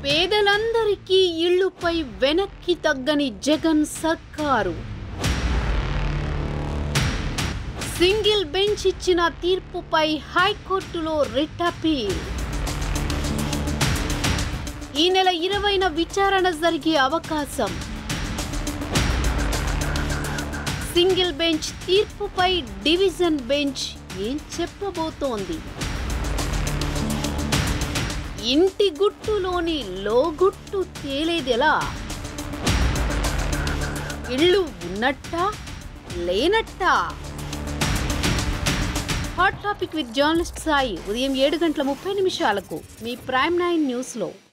పేదలందరికీ ఇళ్లుపై వెనక్కి తగ్గని జగన్ సర్కారు సింగిల్ బెంచ్ ఇచ్చిన తీర్పుపై హైకోర్టులో రిట్ అపీల్ ఈ నెల ఇరవైన విచారణ జరిగే అవకాశం సింగిల్ బెంచ్ తీర్పుపై డివిజన్ బెంచ్ ఏం చెప్పబోతోంది ఇంటి గుట్టులోని లోగుట్టు తేలేదెలా ఇళ్ళు ఉన్నట్టా లేనట్టా hot topic with journalist Sai ఉదయం ఏడు గంటల ముప్పై నిమిషాలకు మీ ప్రైమ్ నైన్ న్యూస్లో